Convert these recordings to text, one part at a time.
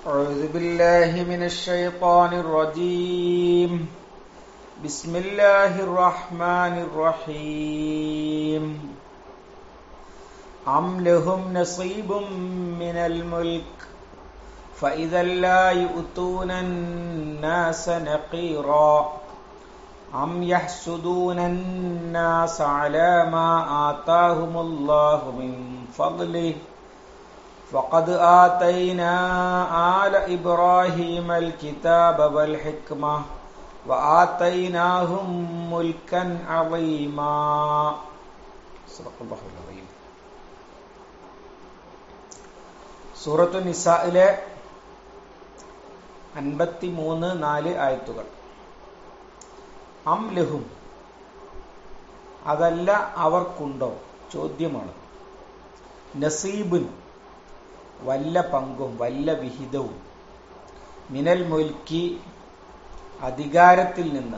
أعوذ بالله من الشيطان الرجيم بسم الله الرحمن الرحيم أم لهم نصيب من الملك فإذا لا يؤتون الناس نقيرا أم يحسدون الناس على ما آتاهم الله من فضله فقد آتينا آل إبراهيم الكتاب والحكمة وآتيناهم ملكا عظيما صدق الله العظيم സൂറത്തു നിസായിലെ അൻപത്തി മൂന്ന് നാല് ആയത്തുകൾ അം ലഹും അതല്ല അവർക്കുണ്ടോ ചോദ്യമാണ് നസീബുൻ വല്ല പങ്കും വല്ല വിഹിതവും മിനൽ മുൽക്കി അധികാരത്തിൽ നിന്ന്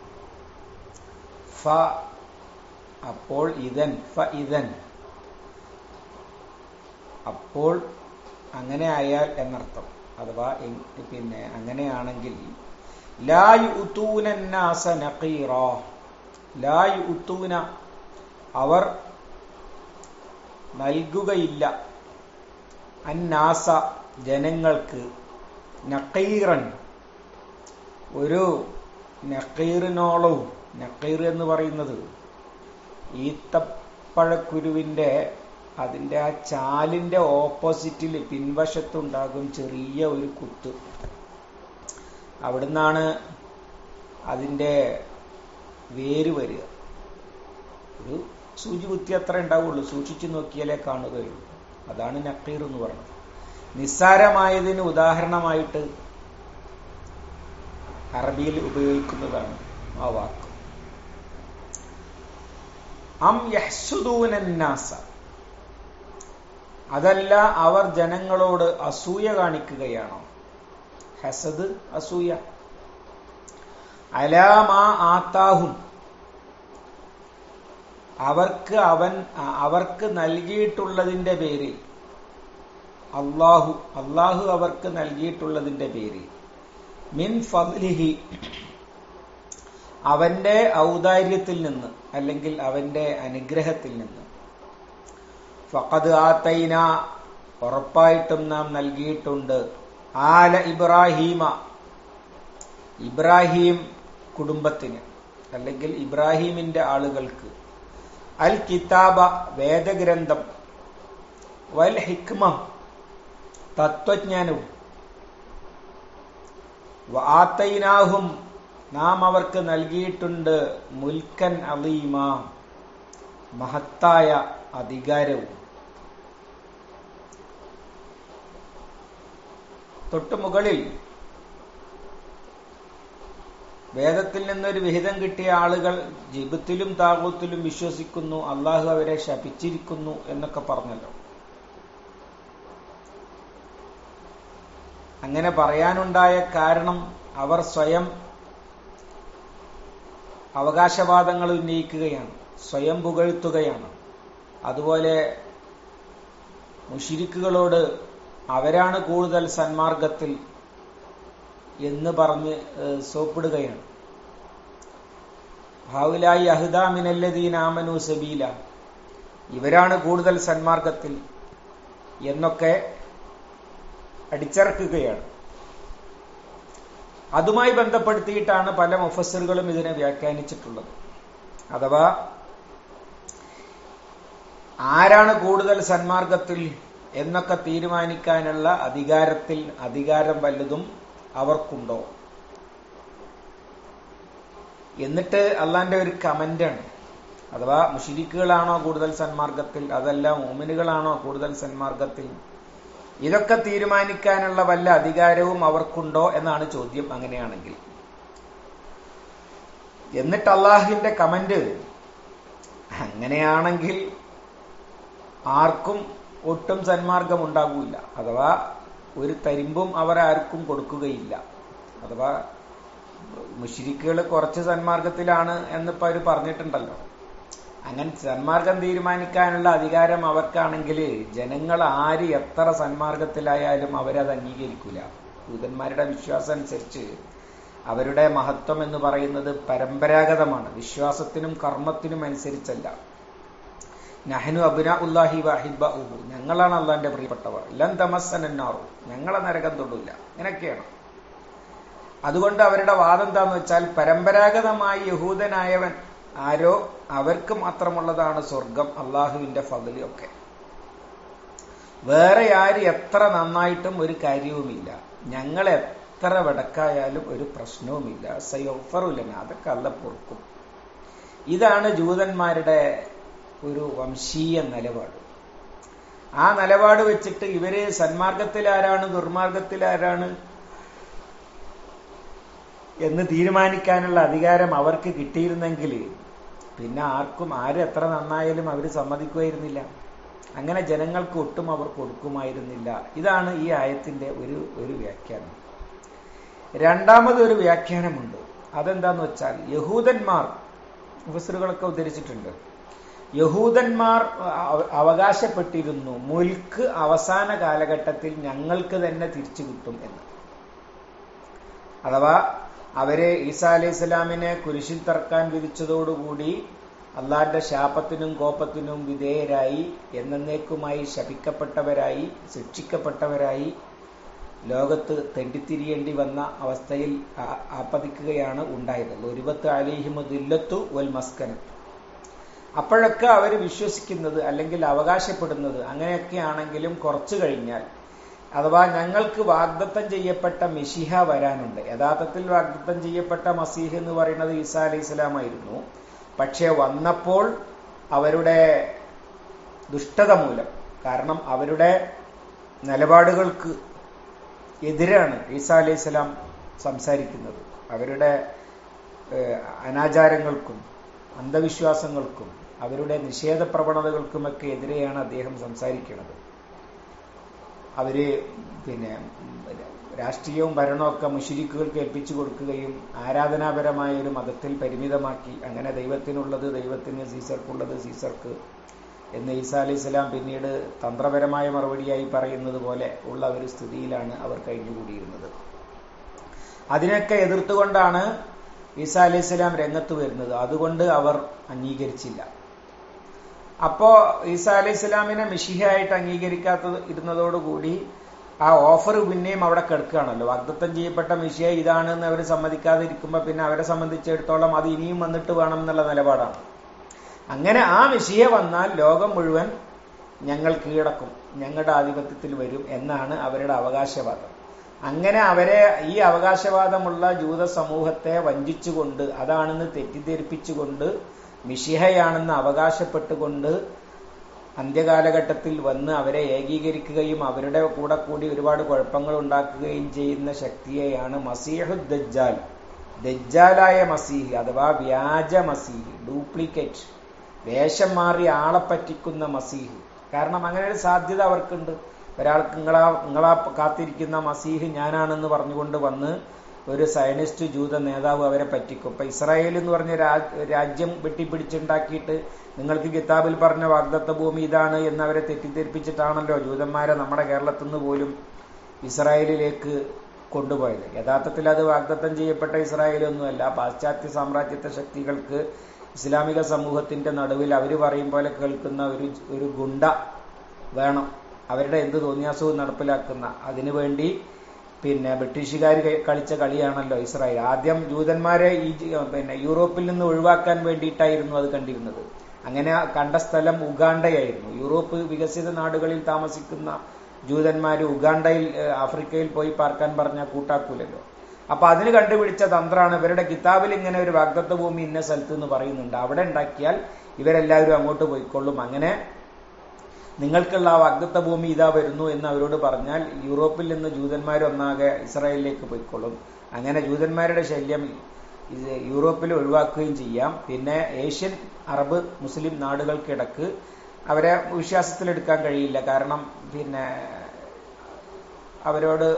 ഫ അപ്പോൾ ഇതൻ ഫ ഇതൻ അപ്പോൾ അങ്ങനെ ആയാൽ എന്നർത്ഥം അഥവാ പിന്നെ അങ്ങനെയാണെങ്കിൽ ലായുത്തൂനാസ നഖീറ ലായുത്തൂന അവർ നൽകുകയില്ല അന്നാസ ജനങ്ങൾക്ക് നക്കീറൻ ഒരു നക്കീറിനോളവും നക്കീർ എന്ന് പറയുന്നത് ഈത്തപ്പഴക്കുരുവിന്റെ അതിന്റെ ആ ചാലിന്റെ ഓപ്പോസിറ്റിൽ പിൻവശത്തുണ്ടാകും ചെറിയ ഒരു കുത്ത് അവിടുന്നാണ് അതിന്റെ വേര് വരിക ഒരു സൂചി കുത്തി അത്ര ഉണ്ടാവുള്ളൂ സൂക്ഷിച്ചു നോക്കിയാലേ കാണുകയുള്ളൂ അതാണ് നക്കീർ എന്ന് പറയുന്നത് നിസ്സാരമായതിന് ഉദാഹരണമായിട്ട് അറബിയിൽ ഉപയോഗിക്കുന്നതാണ് ആ വാക്ക് അം യഹ്സുദൂനാസ അതല്ല അവർ ജനങ്ങളോട് അസൂയ കാണിക്കുകയാണോ ഹസദ് അസൂയ അലാമാ ആത്താഹും അവർക്ക് അവൻ അവർക്ക് നൽകിയിട്ടുള്ളതിന്റെ പേരിൽ അള്ളാഹു അള്ളാഹു അവർക്ക് നൽകിയിട്ടുള്ളതിന്റെ പേരിൽ മിൻ ഫദ്ലിഹി അവന്റെ ഔദാര്യത്തിൽ നിന്ന് അല്ലെങ്കിൽ അവന്റെ അനുഗ്രഹത്തിൽ നിന്ന് ഫഖദ് ആത്തൈന ഉറപ്പായിട്ടും നാം നൽകിയിട്ടുണ്ട് ആല ഇബ്രാഹീമ ഇബ്രാഹിം കുടുംബത്തിന് അല്ലെങ്കിൽ ഇബ്രാഹിമിന്റെ ആളുകൾക്ക് അൽ കിതാബ വേദഗ്രന്ഥം വൽ ഹിക്മ തത്വജ്ഞാനവും വാത്തൈനാഹും നാം അവർക്ക് നൽകിയിട്ടുണ്ട് മുൽക്കൻ അലീമ മഹത്തായ അധികാരവും തൊട്ടു മുകളിൽ വേദത്തിൽ നിന്നൊരു വിഹിതം കിട്ടിയ ആളുകൾ ജിബത്തിലും താകൂത്തിലും വിശ്വസിക്കുന്നു അള്ളാഹു അവരെ ശപിച്ചിരിക്കുന്നു എന്നൊക്കെ പറഞ്ഞല്ലോ അങ്ങനെ പറയാനുണ്ടായ കാരണം അവർ സ്വയം അവകാശവാദങ്ങൾ ഉന്നയിക്കുകയാണ് സ്വയം പുകഴ്ത്തുകയാണ് അതുപോലെ മുഷിരിക്കുകളോട് അവരാണ് കൂടുതൽ സന്മാർഗത്തിൽ എന്ന് പറഞ്ഞ് സോപ്പിടുകയാണ് ഭാവുലായി അഹ്ദാമിനല്ലദീനാമനു സബീല ഇവരാണ് കൂടുതൽ സന്മാർഗത്തിൽ എന്നൊക്കെ അടിച്ചിറക്കുകയാണ് അതുമായി ബന്ധപ്പെടുത്തിയിട്ടാണ് പല മുഫസറുകളും ഇതിനെ വ്യാഖ്യാനിച്ചിട്ടുള്ളത് അഥവാ ആരാണ് കൂടുതൽ സന്മാർഗത്തിൽ എന്നൊക്കെ തീരുമാനിക്കാനുള്ള അധികാരത്തിൽ അധികാരം വല്ലതും അവർക്കുണ്ടോ എന്നിട്ട് അള്ളാന്റെ ഒരു കമന്റാണ് അഥവാ മുഷിരിക്കുകളാണോ കൂടുതൽ സന്മാർഗത്തിൽ അതല്ല മോമിനുകളാണോ കൂടുതൽ സന്മാർഗത്തിൽ ഇതൊക്കെ തീരുമാനിക്കാനുള്ള വല്ല അധികാരവും അവർക്കുണ്ടോ എന്നാണ് ചോദ്യം അങ്ങനെയാണെങ്കിൽ എന്നിട്ട് അള്ളാഹുവിന്റെ കമന്റ് അങ്ങനെയാണെങ്കിൽ ആർക്കും ഒട്ടും സന്മാർഗം ഉണ്ടാകൂല അഥവാ ഒരു തരിമ്പും അവർ ആർക്കും കൊടുക്കുകയില്ല അഥവാ മുഷിരിക്കുകൾ കുറച്ച് സന്മാർഗത്തിലാണ് എന്നിപ്പോ അവർ പറഞ്ഞിട്ടുണ്ടല്ലോ അങ്ങനെ സന്മാർഗം തീരുമാനിക്കാനുള്ള അധികാരം അവർക്കാണെങ്കിൽ ജനങ്ങൾ ആര് എത്ര സന്മാർഗത്തിലായാലും അവരത് അംഗീകരിക്കൂല ദൂതന്മാരുടെ വിശ്വാസം അനുസരിച്ച് അവരുടെ മഹത്വം എന്ന് പറയുന്നത് പരമ്പരാഗതമാണ് വിശ്വാസത്തിനും കർമ്മത്തിനും അനുസരിച്ചല്ല നഹനു അബുന ഉല്ലാഹി വാഹിബ ഉഹു ഞങ്ങളാണ് അള്ളാന്റെ പ്രിയപ്പെട്ടവർ ലൻ തമസ്സനാറു ഞങ്ങളെ നരകം തൊടില്ല ഇങ്ങനെയൊക്കെയാണ് അതുകൊണ്ട് അവരുടെ വാദം എന്താന്ന് വെച്ചാൽ പരമ്പരാഗതമായി യഹൂദനായവൻ ആരോ അവർക്ക് മാത്രമുള്ളതാണ് സ്വർഗം അള്ളാഹുവിന്റെ ഫതില് ഒക്കെ വേറെ ആര് എത്ര നന്നായിട്ടും ഒരു കാര്യവുമില്ല ഞങ്ങൾ എത്ര വടക്കായാലും ഒരു പ്രശ്നവുമില്ല സയോഫറുലന അതൊക്കെ അല്ല പൊറുക്കും ഇതാണ് ജൂതന്മാരുടെ ഒരു വംശീയ നിലപാട് ആ നിലപാട് വെച്ചിട്ട് ഇവര് സന്മാർഗത്തിലാരാണ് ദുർമാർഗത്തിലാരാണ് എന്ന് തീരുമാനിക്കാനുള്ള അധികാരം അവർക്ക് കിട്ടിയിരുന്നെങ്കിൽ പിന്നെ ആർക്കും ആരും എത്ര നന്നായാലും അവർ സമ്മതിക്കുമായിരുന്നില്ല അങ്ങനെ ജനങ്ങൾക്ക് ഒട്ടും അവർ കൊടുക്കുമായിരുന്നില്ല ഇതാണ് ഈ ആയത്തിന്റെ ഒരു ഒരു വ്യാഖ്യാനം രണ്ടാമതൊരു വ്യാഖ്യാനമുണ്ട് അതെന്താന്ന് വെച്ചാൽ യഹൂദന്മാർ മുഫസറുകളൊക്കെ ഉദ്ധരിച്ചിട്ടുണ്ട് യഹൂദന്മാർ അവകാശപ്പെട്ടിരുന്നു മുൽക്ക് അവസാന കാലഘട്ടത്തിൽ ഞങ്ങൾക്ക് തന്നെ തിരിച്ചു കിട്ടും എന്ന് അഥവാ അവരെ ഈസാ അലൈഹി സ്വലാമിനെ കുരിശിൽ തറക്കാൻ വിധിച്ചതോടുകൂടി അള്ളാന്റെ ശാപത്തിനും കോപത്തിനും വിധേയരായി എന്നേക്കുമായി ശപിക്കപ്പെട്ടവരായി ശിക്ഷിക്കപ്പെട്ടവരായി ലോകത്ത് തെണ്ടിത്തിരിയേണ്ടി വന്ന അവസ്ഥയിൽ ആപ്പതിക്കുകയാണ് ഉണ്ടായത് ഒരുപത്ത് അലിഹിമുദില്ലത്തു വൽ മസ്കനത്ത് അപ്പോഴൊക്കെ അവർ വിശ്വസിക്കുന്നത് അല്ലെങ്കിൽ അവകാശപ്പെടുന്നത് അങ്ങനെയൊക്കെയാണെങ്കിലും കുറച്ചു കഴിഞ്ഞാൽ അഥവാ ഞങ്ങൾക്ക് വാഗ്ദത്തം ചെയ്യപ്പെട്ട മിഷിഹ വരാനുണ്ട് യഥാർത്ഥത്തിൽ വാഗ്ദത്തം ചെയ്യപ്പെട്ട മസീഹ് എന്ന് പറയുന്നത് ഈസാ അലൈഹി സ്വലാമായിരുന്നു പക്ഷെ വന്നപ്പോൾ അവരുടെ ദുഷ്ടത മൂലം കാരണം അവരുടെ നിലപാടുകൾക്ക് എതിരാണ് ഈസാ അലൈഹി സ്വലാം സംസാരിക്കുന്നത് അവരുടെ അനാചാരങ്ങൾക്കും അന്ധവിശ്വാസങ്ങൾക്കും അവരുടെ നിഷേധ പ്രവണതകൾക്കുമൊക്കെ എതിരെയാണ് അദ്ദേഹം സംസാരിക്കുന്നത് അവര് പിന്നെ രാഷ്ട്രീയവും ഭരണമൊക്കെ മുഷിരിക്കുകൾക്ക് ഏൽപ്പിച്ചു കൊടുക്കുകയും ആരാധനാപരമായ ഒരു മതത്തിൽ പരിമിതമാക്കി അങ്ങനെ ദൈവത്തിനുള്ളത് ദൈവത്തിന് സീസർക്കുള്ളത് സീസർക്ക് എന്ന് ഈസാ അലൈഹി സ്വലാം പിന്നീട് തന്ത്രപരമായ മറുപടിയായി പറയുന്നത് പോലെ ഉള്ള ഒരു സ്ഥിതിയിലാണ് അവർ കഴിഞ്ഞുകൂടിയിരുന്നത് അതിനൊക്കെ എതിർത്തുകൊണ്ടാണ് ഈസാ അലൈഹി സ്വലാം രംഗത്ത് വരുന്നത് അതുകൊണ്ട് അവർ അംഗീകരിച്ചില്ല അപ്പോ ഈസാ അലൈഹി സ്വലാമിനെ മിഷിഹയായിട്ട് അംഗീകരിക്കാത്ത ഇരുന്നതോടുകൂടി ആ ഓഫർ പിന്നെയും അവിടെ കിടക്കുകയാണല്ലോ വാഗ്ദത്തം ചെയ്യപ്പെട്ട മിഷിയ ഇതാണെന്ന് അവർ സമ്മതിക്കാതെ ഇരിക്കുമ്പോൾ പിന്നെ അവരെ സംബന്ധിച്ചിടത്തോളം അത് ഇനിയും വന്നിട്ട് വേണം എന്നുള്ള നിലപാടാണ് അങ്ങനെ ആ മിഷിയ വന്നാൽ ലോകം മുഴുവൻ ഞങ്ങൾ കീഴടക്കും ഞങ്ങളുടെ ആധിപത്യത്തിൽ വരും എന്നാണ് അവരുടെ അവകാശവാദം അങ്ങനെ അവരെ ഈ അവകാശവാദമുള്ള ജൂത സമൂഹത്തെ വഞ്ചിച്ചുകൊണ്ട് അതാണെന്ന് തെറ്റിദ്ധരിപ്പിച്ചുകൊണ്ട് മിഷിഹയാണെന്ന് അവകാശപ്പെട്ടുകൊണ്ട് അന്ത്യകാലഘട്ടത്തിൽ വന്ന് അവരെ ഏകീകരിക്കുകയും അവരുടെ കൂടെ കൂടി ഒരുപാട് കുഴപ്പങ്ങൾ ഉണ്ടാക്കുകയും ചെയ്യുന്ന ശക്തിയെയാണ് മസീഹു ദജ്ജാൽ ദജ്ജാലായ മസീഹ് അഥവാ വ്യാജ മസീഹ് ഡ്യൂപ്ലിക്കേറ്റ് വേഷം മാറി ആളെ പറ്റിക്കുന്ന മസീഹ് കാരണം അങ്ങനെ ഒരു സാധ്യത അവർക്കുണ്ട് ഒരാൾക്ക് നിങ്ങളാ നിങ്ങളാ കാത്തിരിക്കുന്ന മസീഹ് ഞാനാണെന്ന് പറഞ്ഞുകൊണ്ട് വന്ന് ഒരു സയനിസ്റ്റ് ജൂത നേതാവ് അവരെ പറ്റിക്കും ഇപ്പൊ ഇസ്രായേൽ എന്ന് പറഞ്ഞ രാജ്യം വെട്ടിപ്പിടിച്ചുണ്ടാക്കിയിട്ട് നിങ്ങൾക്ക് കിതാബിൽ പറഞ്ഞ വാഗ്ദത്ത ഭൂമി ഇതാണ് എന്ന് അവരെ തെറ്റിദ്ധരിപ്പിച്ചിട്ടാണല്ലോ ജൂതന്മാരെ നമ്മുടെ കേരളത്തിൽ നിന്ന് പോലും ഇസ്രായേലിലേക്ക് കൊണ്ടുപോയത് യഥാർത്ഥത്തിൽ അത് വാഗ്ദത്തം ചെയ്യപ്പെട്ട ഇസ്രായേലൊന്നുമല്ല പാശ്ചാത്യ സാമ്രാജ്യത്വ ശക്തികൾക്ക് ഇസ്ലാമിക സമൂഹത്തിന്റെ നടുവിൽ അവർ പറയും പോലെ കേൾക്കുന്ന ഒരു ഒരു ഗുണ്ട വേണം അവരുടെ എന്ത് തോന്നിയാസവും നടപ്പിലാക്കുന്ന അതിനുവേണ്ടി പിന്നെ ബ്രിട്ടീഷുകാർ കളിച്ച കളിയാണല്ലോ ഇസ്രായേൽ ആദ്യം ജൂതന്മാരെ ഈ പിന്നെ യൂറോപ്പിൽ നിന്ന് ഒഴിവാക്കാൻ വേണ്ടിയിട്ടായിരുന്നു അത് കണ്ടിരുന്നത് അങ്ങനെ കണ്ട സ്ഥലം ഉഗാണ്ടയായിരുന്നു യൂറോപ്പ് വികസിത നാടുകളിൽ താമസിക്കുന്ന ജൂതന്മാർ ഉഗാണ്ടയിൽ ആഫ്രിക്കയിൽ പോയി പാർക്കാൻ പറഞ്ഞാൽ കൂട്ടാക്കൂലല്ലോ അപ്പൊ അതിന് കണ്ടുപിടിച്ച തന്ത്രമാണ് ഇവരുടെ കിതാബിൽ ഇങ്ങനെ ഒരു വാഗ്ദത്ത ഭൂമി ഇന്ന സ്ഥലത്ത് എന്ന് പറയുന്നുണ്ട് അവിടെ ഉണ്ടാക്കിയാൽ ഇവരെല്ലാവരും അങ്ങോട്ട് പോയിക്കൊള്ളും അങ്ങനെ നിങ്ങൾക്കുള്ള ആ വാഗ്ദത്ത ഭൂമി ഇതാ വരുന്നു എന്ന് അവരോട് പറഞ്ഞാൽ യൂറോപ്പിൽ നിന്ന് ജൂതന്മാരൊന്നാകെ ഇസ്രായേലിലേക്ക് പോയിക്കൊള്ളും അങ്ങനെ ജൂതന്മാരുടെ ശല്യം ഇത് യൂറോപ്പിൽ ഒഴിവാക്കുകയും ചെയ്യാം പിന്നെ ഏഷ്യൻ അറബ് മുസ്ലിം നാടുകൾക്കിടക്ക് അവരെ വിശ്വാസത്തിലെടുക്കാൻ കഴിയില്ല കാരണം പിന്നെ അവരോട്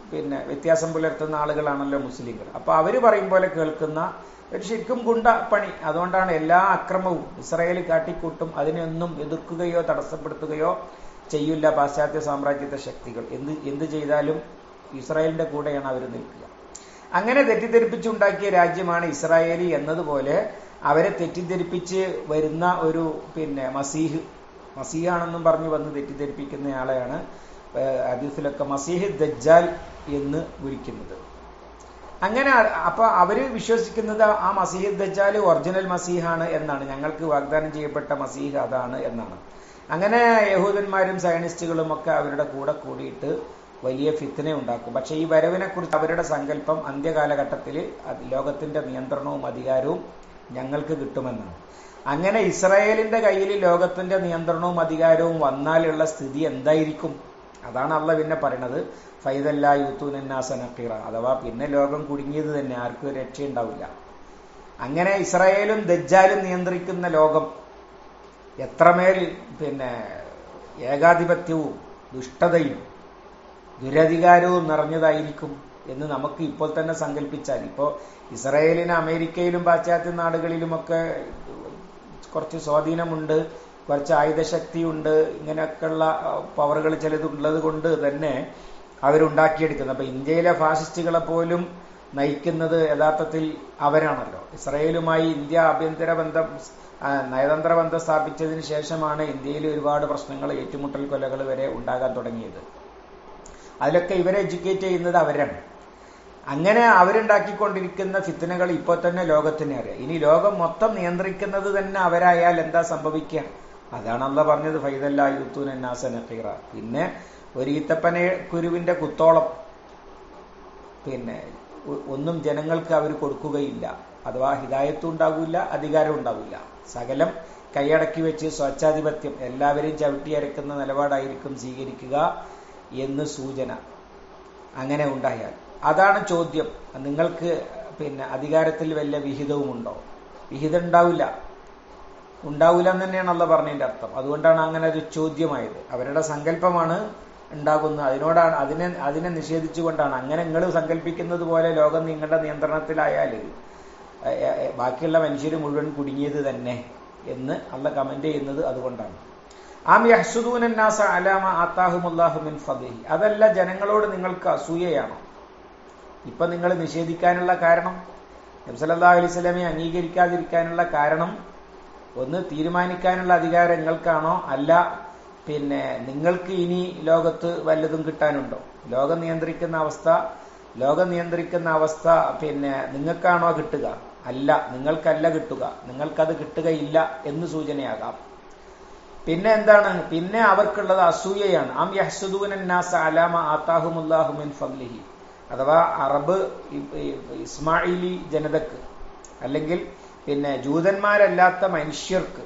പിന്നെ വ്യത്യാസം പുലർത്തുന്ന ആളുകളാണല്ലോ മുസ്ലിങ്ങൾ അപ്പൊ അവര് പറയും പോലെ കേൾക്കുന്ന ഒരു ശരിക്കും ഗുണ്ട പണി അതുകൊണ്ടാണ് എല്ലാ അക്രമവും ഇസ്രായേൽ കാട്ടിക്കൂട്ടും അതിനൊന്നും എതിർക്കുകയോ തടസ്സപ്പെടുത്തുകയോ ചെയ്യില്ല പാശ്ചാത്യ സാമ്രാജ്യത്തെ ശക്തികൾ എന്ത് എന്ത് ചെയ്താലും ഇസ്രായേലിന്റെ കൂടെയാണ് അവർ നിൽക്കുക അങ്ങനെ തെറ്റിദ്ധരിപ്പിച്ചുണ്ടാക്കിയ രാജ്യമാണ് ഇസ്രായേലി എന്നതുപോലെ അവരെ തെറ്റിദ്ധരിപ്പിച്ച് വരുന്ന ഒരു പിന്നെ മസീഹ് മസീഹാണെന്നും പറഞ്ഞു വന്ന് തെറ്റിദ്ധരിപ്പിക്കുന്നയാളെയാണ് ഹദീസിലൊക്കെ മസീഹ് ദജ്ജാൽ എന്ന് വിളിക്കുന്നത് അങ്ങനെ അപ്പൊ അവര് വിശ്വസിക്കുന്നത് ആ മസീഹ് ദജ്ജാൽ ഒറിജിനൽ മസീഹാണ് എന്നാണ് ഞങ്ങൾക്ക് വാഗ്ദാനം ചെയ്യപ്പെട്ട മസീഹ് അതാണ് എന്നാണ് അങ്ങനെ യഹൂദന്മാരും സയനിസ്റ്റുകളും ഒക്കെ അവരുടെ കൂടെ കൂടിയിട്ട് വലിയ ഫിത്തിനെ ഉണ്ടാക്കും പക്ഷെ ഈ വരവിനെ കുറിച്ച് അവരുടെ സങ്കല്പം അന്ത്യകാലഘട്ടത്തിൽ ലോകത്തിന്റെ നിയന്ത്രണവും അധികാരവും ഞങ്ങൾക്ക് കിട്ടുമെന്നാണ് അങ്ങനെ ഇസ്രായേലിന്റെ കയ്യിൽ ലോകത്തിന്റെ നിയന്ത്രണവും അധികാരവും വന്നാലുള്ള സ്ഥിതി എന്തായിരിക്കും അതാണ് അള്ള പിന്നെ പറയണത് ഫൈദല്ല യൂത്തുനാസനക്കീറ അഥവാ പിന്നെ ലോകം കുടുങ്ങിയത് തന്നെ ആർക്കും രക്ഷയുണ്ടാവില്ല അങ്ങനെ ഇസ്രായേലും ദജ്ജാലും നിയന്ത്രിക്കുന്ന ലോകം എത്രമേൽ പിന്നെ ഏകാധിപത്യവും ദുഷ്ടതയും ദുരധികാരവും നിറഞ്ഞതായിരിക്കും എന്ന് നമുക്ക് ഇപ്പോൾ തന്നെ സങ്കല്പിച്ചാൽ ഇപ്പോൾ ഇസ്രായേലിന് അമേരിക്കയിലും പാശ്ചാത്യ നാടുകളിലുമൊക്കെ കുറച്ച് സ്വാധീനമുണ്ട് കുറച്ച് ആയുധശക്തിയുണ്ട് ഇങ്ങനെയൊക്കെയുള്ള പവറുകൾ ചിലത് ഉള്ളത് കൊണ്ട് തന്നെ അവരുണ്ടാക്കിയെടുക്കുന്നത് അപ്പൊ ഇന്ത്യയിലെ ഫാസിസ്റ്റുകളെ പോലും നയിക്കുന്നത് യഥാർത്ഥത്തിൽ അവരാണല്ലോ ഇസ്രായേലുമായി ഇന്ത്യ ആഭ്യന്തര ബന്ധം നയതന്ത്ര ബന്ധം സ്ഥാപിച്ചതിന് ശേഷമാണ് ഇന്ത്യയിൽ ഒരുപാട് പ്രശ്നങ്ങൾ ഏറ്റുമുട്ടൽ കൊലകൾ വരെ ഉണ്ടാകാൻ തുടങ്ങിയത് അതിലൊക്കെ ഇവരെ എഡ്യൂക്കേറ്റ് ചെയ്യുന്നത് അവരാണ് അങ്ങനെ അവരുണ്ടാക്കിക്കൊണ്ടിരിക്കുന്ന ഫിത്തനകൾ ഇപ്പോൾ തന്നെ ലോകത്തിന് അറിയാം ഇനി ലോകം മൊത്തം നിയന്ത്രിക്കുന്നത് തന്നെ അവരായാൽ എന്താ സംഭവിക്കുക അതാണ് അല്ല പറഞ്ഞത് ഫൈദല്ല യുത്തൂൻ നഖീറ പിന്നെ ഒരു ഈത്തപ്പന കുരുവിന്റെ കുത്തോളം പിന്നെ ഒന്നും ജനങ്ങൾക്ക് അവർ കൊടുക്കുകയില്ല അഥവാ ഹിതായത്തും ഉണ്ടാകില്ല അധികാരം ഉണ്ടാവില്ല സകലം കൈയടക്കി വെച്ച് സ്വച്ഛാധിപത്യം എല്ലാവരെയും ചവിട്ടിയരക്കുന്ന നിലപാടായിരിക്കും സ്വീകരിക്കുക എന്ന് സൂചന അങ്ങനെ ഉണ്ടായാൽ അതാണ് ചോദ്യം നിങ്ങൾക്ക് പിന്നെ അധികാരത്തിൽ വല്ല വിഹിതവുമുണ്ടോ വിഹിതം ഉണ്ടാവില്ല ഉണ്ടാവില്ല എന്ന് തന്നെയാണ് അല്ല പറഞ്ഞതിന്റെ അർത്ഥം അതുകൊണ്ടാണ് അങ്ങനെ ഒരു ചോദ്യമായത് അവരുടെ സങ്കല്പമാണ് ഉണ്ടാകുന്നത് അതിനോടാണ് അതിനെ അതിനെ നിഷേധിച്ചുകൊണ്ടാണ് അങ്ങനെ നിങ്ങൾ സങ്കല്പിക്കുന്നത് പോലെ ലോകം നിങ്ങളുടെ നിയന്ത്രണത്തിലായാൽ ബാക്കിയുള്ള മനുഷ്യർ മുഴുവൻ കുടുങ്ങിയത് തന്നെ എന്ന് അല്ല കമന്റ് ചെയ്യുന്നത് അതുകൊണ്ടാണ് ആം യഹ്സുദൂനാസ അലാമ ആത്താഹുമുല്ലാഹു മിൻ ഫദിഹി അതല്ല ജനങ്ങളോട് നിങ്ങൾക്ക് അസൂയയാണോ ഇപ്പൊ നിങ്ങൾ നിഷേധിക്കാനുള്ള കാരണം നബ്സല്ലാ അലൈഹി സ്വലമെ അംഗീകരിക്കാതിരിക്കാനുള്ള കാരണം ഒന്ന് തീരുമാനിക്കാനുള്ള അധികാരം നിങ്ങൾക്കാണോ അല്ല പിന്നെ നിങ്ങൾക്ക് ഇനി ലോകത്ത് വല്ലതും കിട്ടാനുണ്ടോ ലോകം നിയന്ത്രിക്കുന്ന അവസ്ഥ ലോകം നിയന്ത്രിക്കുന്ന അവസ്ഥ പിന്നെ നിങ്ങൾക്കാണോ കിട്ടുക അല്ല നിങ്ങൾക്കല്ല കിട്ടുക നിങ്ങൾക്കത് കിട്ടുകയില്ല എന്ന് സൂചനയാകാം പിന്നെ എന്താണ് പിന്നെ അവർക്കുള്ളത് അസൂയയാണ് ആം യഹ്സുദൂനാസ അലാമ ആത്താഹുമുല്ലാഹു മിൻ ഫദ്ലിഹി അഥവാ അറബ് ഇസ്മായിലി ജനതക്ക് അല്ലെങ്കിൽ പിന്നെ ജൂതന്മാരല്ലാത്ത മനുഷ്യർക്ക്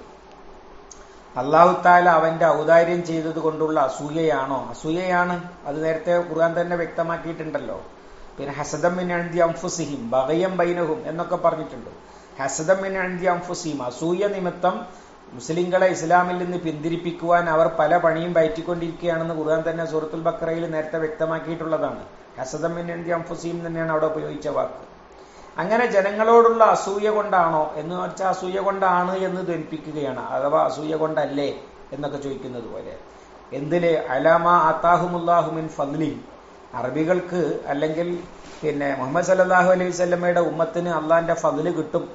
അള്ളാഹു താല അവന്റെ ഔദാര്യം ചെയ്തത് കൊണ്ടുള്ള അസൂയയാണോ അസൂയയാണ് അത് നേരത്തെ ഖുർആൻ തന്നെ വ്യക്തമാക്കിയിട്ടുണ്ടല്ലോ പിന്നെ ഹസദം മിൻ അൻതി അംഫുസിഹിം ബഹയം ബൈനഹും എന്നൊക്കെ പറഞ്ഞിട്ടുണ്ട് ഹസദം മിൻ അൻതി അംഫുസിഹിം അസൂയ നിമിത്തം മുസ്ലിങ്ങളെ ഇസ്ലാമിൽ നിന്ന് പിന്തിരിപ്പിക്കുവാൻ അവർ പല പണിയും പയറ്റിക്കൊണ്ടിരിക്കുകയാണെന്ന് ഖുർആൻ തന്നെ സൂറത്തുൽ ബക്രയിൽ നേരത്തെ വ്യക്തമാക്കിയിട്ടുള്ളതാണ് ഹസദം മിൻ അൻതി അംഫുസിഹിം തന്നെയാണ് അവിടെ ഉപയോഗിച്ച വാക്ക് അങ്ങനെ ജനങ്ങളോടുള്ള അസൂയ കൊണ്ടാണോ എന്ന് വെച്ചാൽ അസൂയ കൊണ്ടാണ് എന്ന് ധരിപ്പിക്കുകയാണ് അഥവാ അസൂയ കൊണ്ടല്ലേ എന്നൊക്കെ ചോദിക്കുന്നത് പോലെ എന്തില് അലാമ ആത്താഹുമുല്ലാഹുമിൻ ഫദ്ലി അറബികൾക്ക് അല്ലെങ്കിൽ പിന്നെ മുഹമ്മദ് സല്ലാഹു അലൈഹി സ്വല്ലമ്മയുടെ ഉമ്മത്തിന് അള്ളാന്റെ ഫതില് കിട്ടും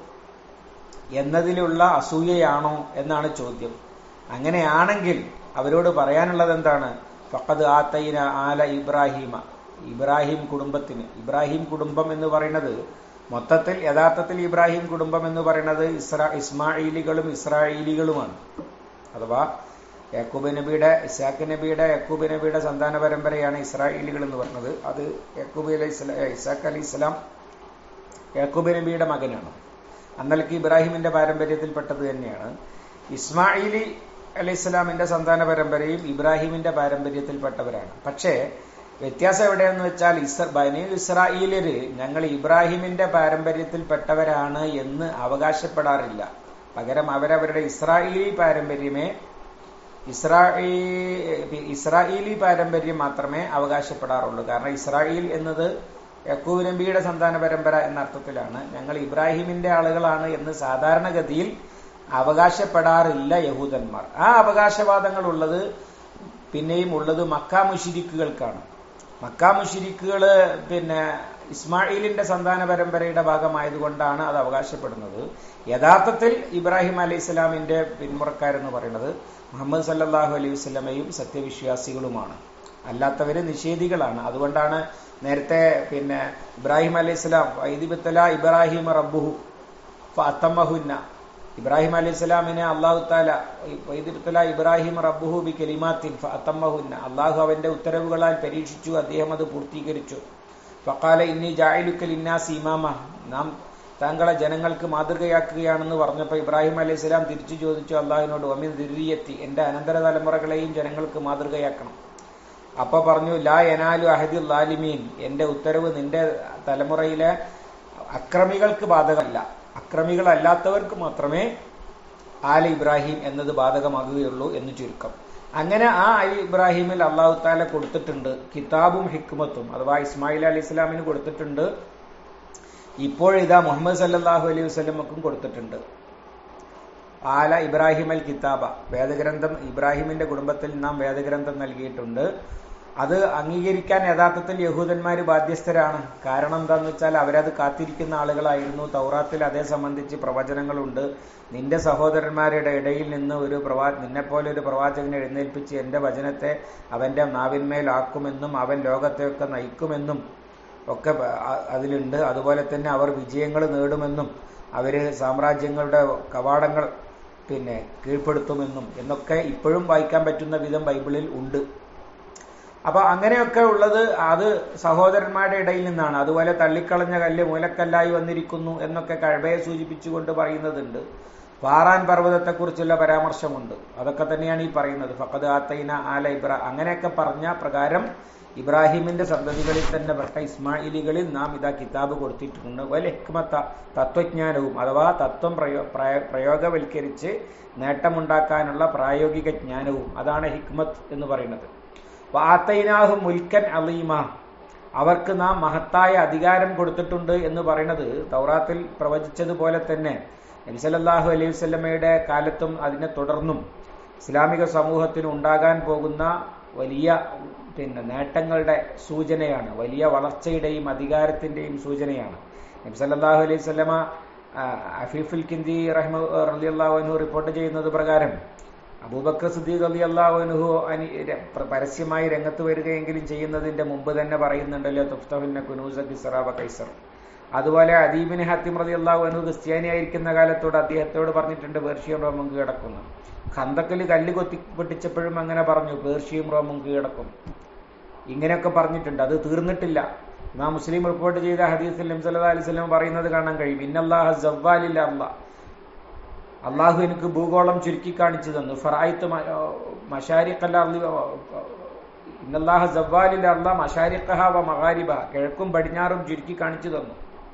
എന്നതിലുള്ള അസൂയയാണോ എന്നാണ് ചോദ്യം അങ്ങനെയാണെങ്കിൽ അവരോട് പറയാനുള്ളത് എന്താണ് ഫഖദ് ആത്തൈന ആല ഇബ്രാഹിമ ഇബ്രാഹിം കുടുംബത്തിന് ഇബ്രാഹിം കുടുംബം എന്ന് പറയുന്നത് മൊത്തത്തിൽ യഥാർത്ഥത്തിൽ ഇബ്രാഹിം കുടുംബം എന്ന് പറയുന്നത് ഇസ്രാ ഇസ്മായിലികളും ഇസ്രായേലികളുമാണ് അഥവാ യാക്കൂബ് നബിയുടെ ഇസാഖ് നബിയുടെ യാക്കൂബ് നബിയുടെ സന്താന പരമ്പരയാണ് ഇസ്രായേലികൾ എന്ന് പറയുന്നത് അത് യാക്കൂബ് അലൈഹി സ്വലാം ഇസാഖ് അലി ഇസ്ലാം യാക്കൂബ് നബിയുടെ മകനാണ് അന്നലക്ക് ഇബ്രാഹിമിന്റെ പാരമ്പര്യത്തിൽപ്പെട്ടത് തന്നെയാണ് ഇസ്മായിലി അലൈഹി ഇസ്ലാമിന്റെ സന്താന പരമ്പരയും ഇബ്രാഹിമിന്റെ പാരമ്പര്യത്തിൽപ്പെട്ടവരാണ് പക്ഷേ വ്യത്യാസം എവിടെയെന്ന് വെച്ചാൽ ഇസ്ര ബനീ ഇസ്രായേലര് ഞങ്ങൾ ഇബ്രാഹിമിന്റെ പാരമ്പര്യത്തിൽപ്പെട്ടവരാണ് എന്ന് അവകാശപ്പെടാറില്ല പകരം അവരവരുടെ ഇസ്രായേലി പാരമ്പര്യമേ ഇസ്രായേൽ ഇസ്രായേലി പാരമ്പര്യം മാത്രമേ അവകാശപ്പെടാറുള്ളൂ കാരണം ഇസ്രായേൽ എന്നത് യക്കൂബ് നബിയുടെ സന്താന പരമ്പര എന്ന അർത്ഥത്തിലാണ് ഞങ്ങൾ ഇബ്രാഹിമിന്റെ ആളുകളാണ് എന്ന് സാധാരണഗതിയിൽ അവകാശപ്പെടാറില്ല യഹൂദന്മാർ ആ അവകാശവാദങ്ങൾ ഉള്ളത് പിന്നെയും ഉള്ളത് മക്ക മുഷിരിക്കുകൾക്കാണ് മക്ക മുഷിരിക്കുകള് പിന്നെ ഇസ്മായിലിന്റെ സന്താന പരമ്പരയുടെ ഭാഗമായതുകൊണ്ടാണ് അത് അവകാശപ്പെടുന്നത് യഥാർത്ഥത്തിൽ ഇബ്രാഹിം അലൈഹി ഇസ്ലാമിന്റെ പിന്മുറക്കാരെന്ന് പറയുന്നത് മുഹമ്മദ് സല്ലാഹു അലൈഹി വസ്ലമയും സത്യവിശ്വാസികളുമാണ് അല്ലാത്തവര് നിഷേധികളാണ് അതുകൊണ്ടാണ് നേരത്തെ പിന്നെ ഇബ്രാഹിം അലൈഹി സ്വലാം വൈദിബത്തല ഇബ്രാഹിം റബ്ബുഹു ഫഅത്തമ്മഹുന്ന ഇബ്രാഹിം അലൈഹി സ്വലാമിനെ അള്ളാഹു താല വൈദിബത്തല ഇബ്രാഹിം റബ്ബുഹു ബി കലിമാത്തിൻ ഫഅത്തമ്മഹുന്ന അള്ളാഹു അവന്റെ ഉത്തരവുകളാൽ പരീക്ഷിച്ചു അദ്ദേഹം അത് പൂർത്തീകരിച്ചു ഫക്കാല ഇന്നി ജായിലുക്കൽ ഇന്നാസ് ഇമാമ നാം താങ്കളെ ജനങ്ങൾക്ക് മാതൃകയാക്കുകയാണെന്ന് പറഞ്ഞപ്പോൾ ഇബ്രാഹിം അലൈഹി സ്വലാം തിരിച്ചു ചോദിച്ചു അള്ളാഹിനോട് ഒമിൻ ദിരിയെത്തി എന്റെ അനന്തര തലമുറകളെയും ജനങ്ങൾക്ക് മാതൃകയാക്കണം അപ്പൊ പറഞ്ഞു ലാ എനാലു അഹദി ലാലിമീൻ എന്റെ ഉത്തരവ് നിന്റെ തലമുറയിലെ അക്രമികൾക്ക് ബാധകമല്ല അക്രമികളല്ലാത്തവർക്ക് മാത്രമേ ആല ഇബ്രാഹിം എന്നത് ബാധകമാകുകയുള്ളൂ എന്ന് ചുരുക്കം അങ്ങനെ ആ അലി ഇബ്രാഹിമിൽ അള്ളാഹു താല കൊടുത്തിട്ടുണ്ട് കിതാബും ഹിക്മത്തും അഥവാ ഇസ്മായിൽ അലി ഇസ്ലാമിന് കൊടുത്തിട്ടുണ്ട് ഇപ്പോഴിതാ മുഹമ്മദ് സല്ലാഹു അലൈഹി വസ്ലമക്കും കൊടുത്തിട്ടുണ്ട് ആല ഇബ്രാഹിം അൽ കിതാബ വേദഗ്രന്ഥം ഇബ്രാഹിമിന്റെ കുടുംബത്തിൽ നാം വേദഗ്രന്ഥം നൽകിയിട്ടുണ്ട് അത് അംഗീകരിക്കാൻ യഥാർത്ഥത്തിൽ യഹൂദന്മാർ ബാധ്യസ്ഥരാണ് കാരണം എന്താന്ന് വെച്ചാൽ അവരത് കാത്തിരിക്കുന്ന ആളുകളായിരുന്നു തൗറാത്തിൽ അതേ സംബന്ധിച്ച് പ്രവചനങ്ങളുണ്ട് നിന്റെ സഹോദരന്മാരുടെ ഇടയിൽ നിന്ന് ഒരു പ്രവാ നിന്നെപ്പോലെ ഒരു പ്രവാചകനെ എഴുന്നേൽപ്പിച്ച് എന്റെ വചനത്തെ അവന്റെ നാവിന്മേലാക്കുമെന്നും അവൻ ലോകത്തെയൊക്കെ നയിക്കുമെന്നും ഒക്കെ അതിലുണ്ട് അതുപോലെ തന്നെ അവർ വിജയങ്ങൾ നേടുമെന്നും അവര് സാമ്രാജ്യങ്ങളുടെ കവാടങ്ങൾ പിന്നെ കീഴ്പ്പെടുത്തുമെന്നും എന്നൊക്കെ ഇപ്പോഴും വായിക്കാൻ പറ്റുന്ന വിധം ബൈബിളിൽ ഉണ്ട് അപ്പൊ അങ്ങനെയൊക്കെ ഉള്ളത് അത് സഹോദരന്മാരുടെ ഇടയിൽ നിന്നാണ് അതുപോലെ തള്ളിക്കളഞ്ഞ കല്ല് മൂലക്കല്ലായി വന്നിരിക്കുന്നു എന്നൊക്കെ കഴബയെ സൂചിപ്പിച്ചുകൊണ്ട് പറയുന്നതുണ്ട് പാറാൻ പർവ്വതത്തെക്കുറിച്ചുള്ള പരാമർശമുണ്ട് അതൊക്കെ തന്നെയാണ് ഈ പറയുന്നത് ഫക്കത് ആത്തൈന ആല ഇബ്രാ അങ്ങനെയൊക്കെ പറഞ്ഞ പ്രകാരം ഇബ്രാഹിമിന്റെ സന്തതികളിൽ തന്നെ പെട്ട ഇസ്മായിലികളിൽ നാം ഇതാ കിതാബ് കൊടുത്തിട്ടുണ്ട് വൽ ഹിക്മത്ത തത്വജ്ഞാനവും അഥവാ തത്വം പ്രയോ പ്രയോഗവൽക്കരിച്ച് നേട്ടമുണ്ടാക്കാനുള്ള പ്രായോഗിക ജ്ഞാനവും അതാണ് ഹിക്മത്ത് എന്ന് പറയുന്നത് വാത്തൈനാഹു മുൽക്കൻ അലീമ അവർക്ക് നാം മഹത്തായ അധികാരം കൊടുത്തിട്ടുണ്ട് എന്ന് പറയുന്നത് തൗറാത്തിൽ പ്രവചിച്ചതുപോലെ തന്നെ നബിസലല്ലാഹു അലൈഹി വസ്ലമയുടെ കാലത്തും അതിനെ തുടർന്നും ഇസ്ലാമിക സമൂഹത്തിന് ഉണ്ടാകാൻ പോകുന്ന വലിയ പിന്നെ നേട്ടങ്ങളുടെ സൂചനയാണ് വലിയ വളർച്ചയുടെയും അധികാരത്തിന്റെയും സൂചനയാണ് നബ്സല്ലാഹു അലൈഹി സ്വലമ അഫീഫുൽ കിന്ദി റഹ്മ റലിയല്ലാഹുനു റിപ്പോർട്ട് ചെയ്യുന്നത് പ്രകാരം അബൂബക്കർ സുദ്ദീഖ് അലി അള്ളാഹുനുഹു അനി പരസ്യമായി രംഗത്ത് വരികയെങ്കിലും ചെയ്യുന്നതിന്റെ മുമ്പ് തന്നെ പറയുന്നുണ്ടല്ലോ തുഫ്തഫിന്റെ കുനൂസ കിസറാബ കൈസർ അതുപോലെ അദീബിന് ഹത്തിം റതി അള്ളാഹു അനു ക്രിസ്ത്യാനിയായിരിക്കുന്ന കാലത്തോട് അദ്ദേഹത്തോട് പറഞ്ഞിട്ടുണ്ട് പേർഷ്യയും റോമും കീഴടക്കുന്നു ഖന്തക്കിൽ കല്ല് കൊത്തി പൊട്ടിച്ചപ്പോഴും അങ്ങനെ പറഞ്ഞു പേർഷ്യയും റോമും കീഴടക്കും ഇങ്ങനെയൊക്കെ പറഞ്ഞിട്ടുണ്ട് അത് തീർന്നിട്ടില്ല ഇമാം മുസ്ലിം റിപ്പോർട്ട് ചെയ്ത ഹദീസിൽ നബ്സല്ലാ അലൈഹി സ്വലം പറയുന്നത് കാണാൻ കഴിയും ഇന്നല്ലാഹ ജവ്വാലില്ല അള്ളാഹ് അള്ളാഹു എനിക്ക് ഭൂഗോളം ചുരുക്കി കാണിച്ചു തന്നു ഫറായിത്ത് മഷാരിഖല്ല ഇന്നല്ലാഹ ജവ്വാലില്ല അള്ളാഹ് മഷാരിഖഹ വ മഹാരിബ കിഴക്കും പടിഞ്ഞാറും ചുരുക്കി കാണിച്ചു തന്നു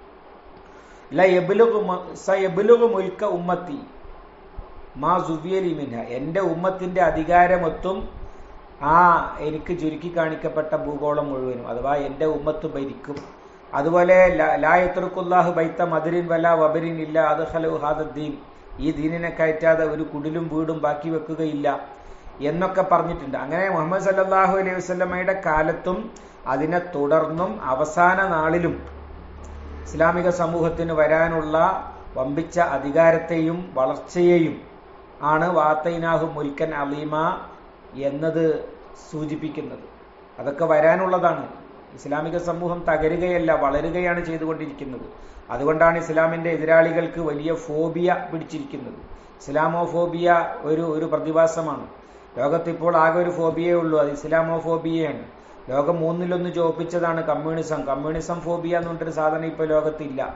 ലബുലുഗ് മുൽക്ക ഉമ്മത്തി മാ സുബിയലി മിൻഹ എന്റെ ഉമ്മത്തിന്റെ അധികാരമൊത്തും ആ എനിക്ക് ചുരുക്കി കാണിക്കപ്പെട്ട ഭൂഗോളം മുഴുവനും അഥവാ എന്റെ ഉമ്മത്ത് ഭരിക്കും അതുപോലെ ലായത്തുറുക്കുല്ലാഹു ബൈത്ത മധുരിൻ വല വബരിൻ ഇല്ല അത് ഹലു ഹാദദ്ദീൻ ഈ ദീനിനെ കയറ്റാതെ ഒരു കുടിലും വീടും ബാക്കി വെക്കുകയില്ല എന്നൊക്കെ പറഞ്ഞിട്ടുണ്ട് അങ്ങനെ മുഹമ്മദ് സല്ലാഹു അലൈഹി വസ്ലമയുടെ കാലത്തും അതിനെ തുടർന്നും അവസാന നാളിലും ഇസ്ലാമിക സമൂഹത്തിന് വരാനുള്ള വമ്പിച്ച അധികാരത്തെയും വളർച്ചയെയും ആണ് വാത്തൈനാഹു മുൽക്കൻ അലീമ എന്നത് സൂചിപ്പിക്കുന്നത് അതൊക്കെ വരാനുള്ളതാണ് ഇസ്ലാമിക സമൂഹം തകരുകയല്ല വളരുകയാണ് ചെയ്തുകൊണ്ടിരിക്കുന്നത് അതുകൊണ്ടാണ് ഇസ്ലാമിന്റെ എതിരാളികൾക്ക് വലിയ ഫോബിയ പിടിച്ചിരിക്കുന്നത് ഇസ്ലാമോഫോബിയ ഒരു ഒരു പ്രതിഭാസമാണ് ലോകത്തിപ്പോൾ ആകെ ഒരു ഫോബിയേ ഉള്ളൂ അത് ഇസ്ലാമോഫോബിയയാണ് ലോകം മൂന്നിലൊന്ന് ചോപ്പിച്ചതാണ് കമ്മ്യൂണിസം കമ്മ്യൂണിസം ഫോബിയ എന്ന് പറഞ്ഞൊരു സാധനം ഇപ്പോൾ ലോകത്തില്ല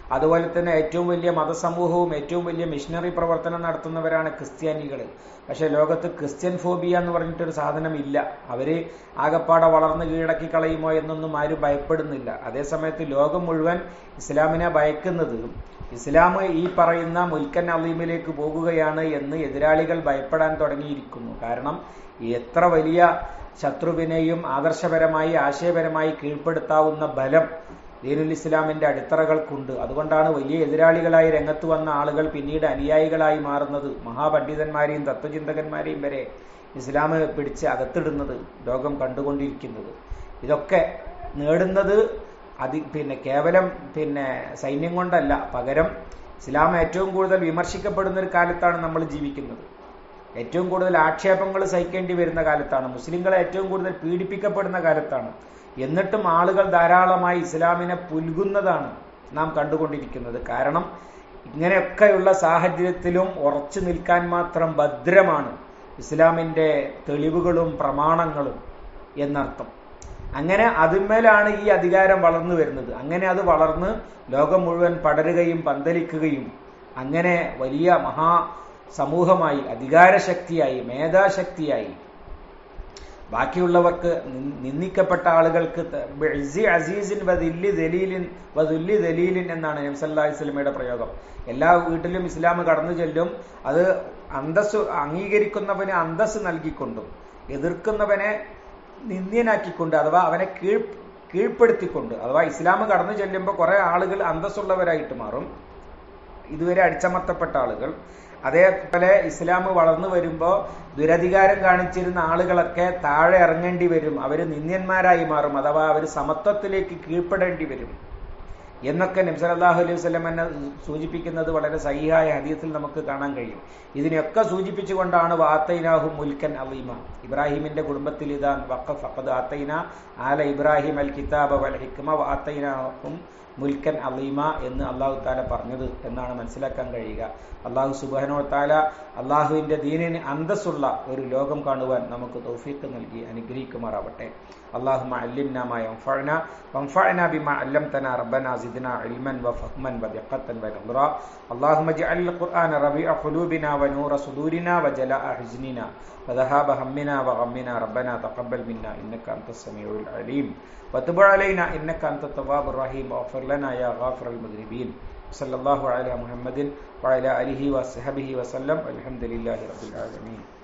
അതുപോലെ തന്നെ ഏറ്റവും വലിയ മതസമൂഹവും ഏറ്റവും വലിയ മിഷനറി പ്രവർത്തനം നടത്തുന്നവരാണ് ക്രിസ്ത്യാനികൾ പക്ഷെ ലോകത്ത് ക്രിസ്ത്യൻ ഫോബിയ എന്ന് പറഞ്ഞിട്ടൊരു സാധനം ഇല്ല അവര് ആകപ്പാടെ വളർന്ന് കീഴടക്കി കളയുമോ എന്നൊന്നും ആരും ഭയപ്പെടുന്നില്ല അതേസമയത്ത് ലോകം മുഴുവൻ ഇസ്ലാമിനെ ഭയക്കുന്നത് ഇസ്ലാം ഈ പറയുന്ന മുൽക്കൻ അലീമിലേക്ക് പോകുകയാണ് എന്ന് എതിരാളികൾ ഭയപ്പെടാൻ തുടങ്ങിയിരിക്കുന്നു കാരണം എത്ര വലിയ ശത്രുവിനെയും ആദർശപരമായി ആശയപരമായി കീഴ്പ്പെടുത്താവുന്ന ബലം ദീനുൽ ഇസ്ലാമിന്റെ അടിത്തറകൾക്കുണ്ട് അതുകൊണ്ടാണ് വലിയ എതിരാളികളായി രംഗത്ത് വന്ന ആളുകൾ പിന്നീട് അനുയായികളായി മാറുന്നത് മഹാപണ്ഡിതന്മാരെയും തത്വചിന്തകന്മാരെയും വരെ ഇസ്ലാം പിടിച്ച് അകത്തിടുന്നത് ലോകം കണ്ടുകൊണ്ടിരിക്കുന്നത് ഇതൊക്കെ നേടുന്നത് അതി പിന്നെ കേവലം പിന്നെ സൈന്യം കൊണ്ടല്ല പകരം ഇസ്ലാം ഏറ്റവും കൂടുതൽ വിമർശിക്കപ്പെടുന്ന ഒരു കാലത്താണ് നമ്മൾ ജീവിക്കുന്നത് ഏറ്റവും കൂടുതൽ ആക്ഷേപങ്ങൾ സഹിക്കേണ്ടി വരുന്ന കാലത്താണ് മുസ്ലിങ്ങളെ ഏറ്റവും കൂടുതൽ പീഡിപ്പിക്കപ്പെടുന്ന കാലത്താണ് എന്നിട്ടും ആളുകൾ ധാരാളമായി ഇസ്ലാമിനെ പുൽകുന്നതാണ് നാം കണ്ടുകൊണ്ടിരിക്കുന്നത് കാരണം ഇങ്ങനെയൊക്കെയുള്ള സാഹചര്യത്തിലും ഉറച്ചു നിൽക്കാൻ മാത്രം ഭദ്രമാണ് ഇസ്ലാമിന്റെ തെളിവുകളും പ്രമാണങ്ങളും എന്നർത്ഥം അങ്ങനെ അതിന്മേലാണ് ഈ അധികാരം വളർന്നു വരുന്നത് അങ്ങനെ അത് വളർന്ന് ലോകം മുഴുവൻ പടരുകയും പന്തലിക്കുകയും അങ്ങനെ വലിയ മഹാ സമൂഹമായി അധികാരശക്തിയായി മേധാശക്തിയായി ബാക്കിയുള്ളവർക്ക് നിന്ദിക്കപ്പെട്ട ആളുകൾക്ക് അസീസിൻ വദില്ലി ദലീലിൻ വദുല്ലി ദലീലിൻ എന്നാണ് നബ്സല്ലാ വസ്ലമയുടെ പ്രയോഗം എല്ലാ വീട്ടിലും ഇസ്ലാം കടന്നു ചെല്ലും അത് അന്തസ് അംഗീകരിക്കുന്നവന് അന്തസ് നൽകിക്കൊണ്ടും എതിർക്കുന്നവനെ നിന്ദ്യനാക്കിക്കൊണ്ട് അഥവാ അവനെ കീഴ് കീഴ്പ്പെടുത്തിക്കൊണ്ട് അഥവാ ഇസ്ലാം കടന്നു ചെല്ലുമ്പോൾ കുറെ ആളുകൾ അന്തസ്സുള്ളവരായിട്ട് മാറും ഇതുവരെ അടിച്ചമർത്തപ്പെട്ട ആളുകൾ അതേപോലെ ഇസ്ലാം വളർന്നു വരുമ്പോൾ ദുരധികാരം കാണിച്ചിരുന്ന ആളുകളൊക്കെ താഴെ ഇറങ്ങേണ്ടി വരും അവർ നിന്ദ്യന്മാരായി മാറും അഥവാ അവർ സമത്വത്തിലേക്ക് കീഴ്പ്പെടേണ്ടി വരും എന്നൊക്കെ നബ്സലാഹു അലൈഹി വസ്ലം എന്നെ സൂചിപ്പിക്കുന്നത് വളരെ സഹിഹായ ഹദീത്തിൽ നമുക്ക് കാണാൻ കഴിയും ഇതിനെയൊക്കെ സൂചിപ്പിച്ചുകൊണ്ടാണ് വാത്തൈനാഹു മുൽക്കൻ അലീമ ഇബ്രാഹിമിന്റെ കുടുംബത്തിൽ ഇതാ വഖഫ് അഖദ് ആത്തൈന ആല ഇബ്രാഹിം അൽ കിതാബ് വൽ ഹിക്മ വാത്തൈനാഹും മുൽക്കൻ അലീമ എന്ന് അള്ളാഹു താല പറഞ്ഞത് എന്നാണ് മനസ്സിലാക്കാൻ കഴിയുക അള്ളാഹു സുബാനോ താല അള്ളാഹുവിന്റെ ദീനിന് അന്തസ്സുള്ള ഒരു ലോകം കാണുവാൻ നമുക്ക് തൗഫീഖ് നൽകി അനുഗ്രഹിക്കുമാറാവട്ടെ اللهم علمنا ما ينفعنا وانفعنا بما علمتنا ربنا زدنا علما وفهما ودقة ونظرا اللهم اجعل القرآن ربيع قلوبنا ونور صدورنا وجلاء حزننا وذهاب همنا وغمنا ربنا تقبل منا إنك أنت السميع العليم وتب علينا إنك أنت التواب الرحيم واغفر لنا يا غافر المذنبين صلى الله على محمد وعلى آله وصحبه وسلم والحمد لله رب العالمين